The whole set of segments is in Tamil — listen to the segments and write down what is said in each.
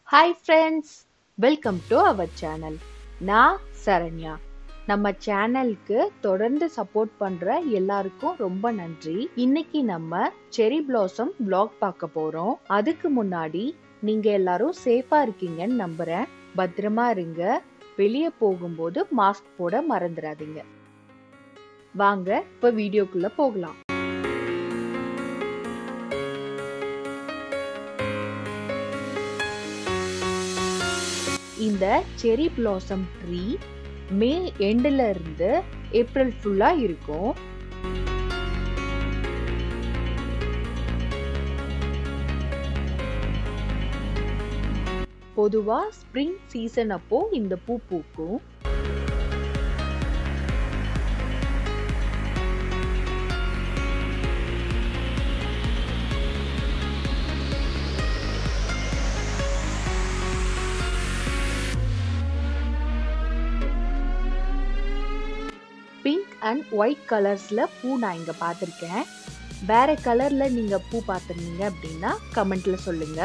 hi friends welcome to our channel நான் சரண்யா நம்ம சேனலுக்கு தொடர்ந்து சப்போர்ட் பண்ற எல்லாருக்கும் ரொம்ப நன்றி இன்னைக்கு நம்ம செரி பிளாசம் vlog பார்க்க போறோம் அதுக்கு முன்னாடி நீங்க எல்லாரும் சேஃபா இருக்கீங்கன்னு நம்புறேன் பத்திரமா இருங்க வெளியே போகும்போது மாஸ்க் போட மறந்துடாதீங்க வாங்க இப்ப வீடியோக்குள்ள போகலாம் இந்த செரி பிளாசம் ட்ரீ மே எண்டில் இருந்து ஏப்ரல் ஃபுல்லா இருக்கும் பொதுவா ஸ்ப்ரிங் சீசன் அப்போ இந்த பூ பூக்கும் பிங்க் அண்ட் ஒயிட் கலர்ஸ்ல பூ நான் இங்க பார்த்துருக்கேன் வேற கலர்ல நீங்க பூ பார்த்துருந்தீங்க அப்படின்னா கமெண்ட்ல சொல்லுங்க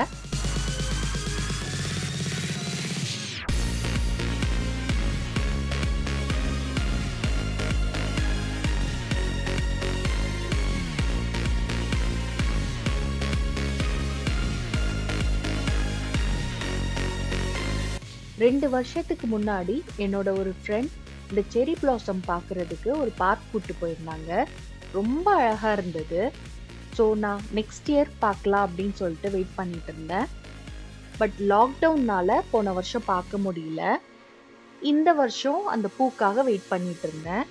ரெண்டு வருஷத்துக்கு முன்னாடி என்னோட ஒரு ஃப்ரெண்ட் இந்த செரி பிளாசம் பார்க்கறதுக்கு ஒரு பார்க் கூட்டு போயிருந்தாங்க ரொம்ப அழகா இருந்தது ஸோ நான் நெக்ஸ்ட் இயர் பார்க்கலாம் அப்படின்னு சொல்லிட்டு வெயிட் பண்ணிட்டு இருந்தேன் பட் லாக்டவுன்னால போன வருஷம் பார்க்க முடியல இந்த வருஷம் அந்த பூக்காக வெயிட் பண்ணிட்டு இருந்தேன்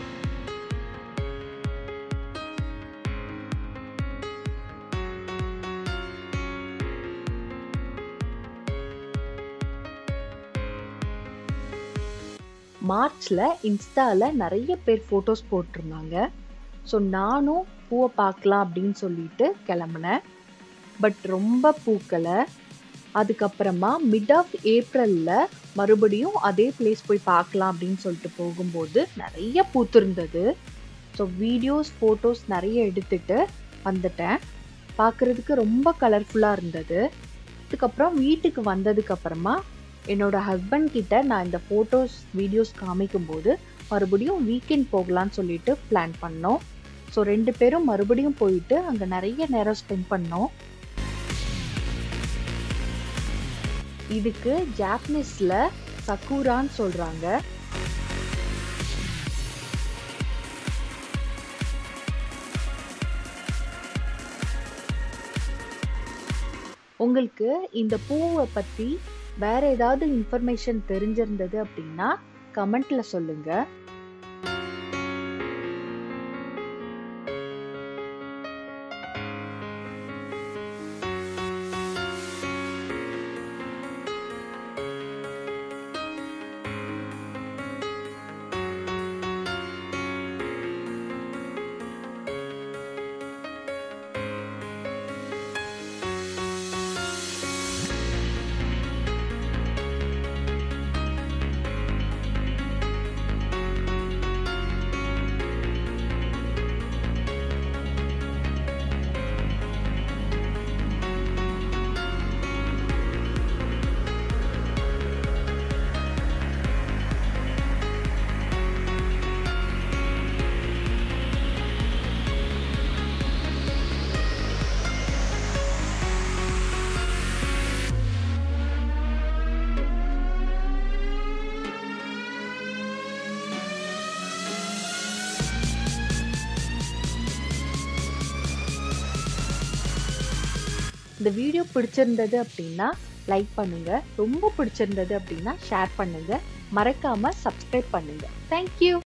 மார்ச்ல இன்ஸ்டால நிறைய பேர் ஃபோட்டோஸ் போட்டிருந்தாங்க ஸோ நானும் பூவை பார்க்கலாம் அப்படின்னு சொல்லிட்டு கிளம்புனேன் பட் ரொம்ப பூக்கலை அதுக்கப்புறமா மிட் ஆஃப் ஏப்ரலில் மறுபடியும் அதே பிளேஸ் போய் பார்க்கலாம் அப்படின்னு சொல்லிட்டு போகும்போது நிறைய பூத்திருந்தது ஸோ வீடியோஸ் ஃபோட்டோஸ் நிறைய எடுத்துட்டு வந்துட்டேன் பார்க்குறதுக்கு ரொம்ப கலர்ஃபுல்லாக இருந்தது அதுக்கப்புறம் வீட்டுக்கு வந்ததுக்கு அப்புறமா என்னோட ஹஸ்பண்ட் கிட்ட நான் இந்த ஃபோட்டோஸ் வீடியோஸ் காமிக்கும்போது மறுபடியும் வீக்கெண்ட் போகலான்னு சொல்லிட்டு பிளான் பண்ணோம் ஸோ ரெண்டு பேரும் மறுபடியும் போயிட்டு அங்கே நிறைய நேரம் ஸ்பெண்ட் பண்ணோம் இதுக்கு ஜாப்பனீஸ்ல சக்கூரான்னு சொல்றாங்க உங்களுக்கு இந்த பூவை பத்தி வேற ஏதாவது இன்ஃபர்மேஷன் தெரிஞ்சிருந்தது அப்படின்னா கமெண்ட்ல சொல்லுங்க இந்த வீடியோ பிடிச்சிருந்தது அப்படின்னா லைக் பண்ணுங்க ரொம்ப பிடிச்சிருந்தது அப்படின்னா ஷேர் பண்ணுங்க மறக்காம சப்ஸ்கிரைப் பண்ணுங்க தேங்க்யூ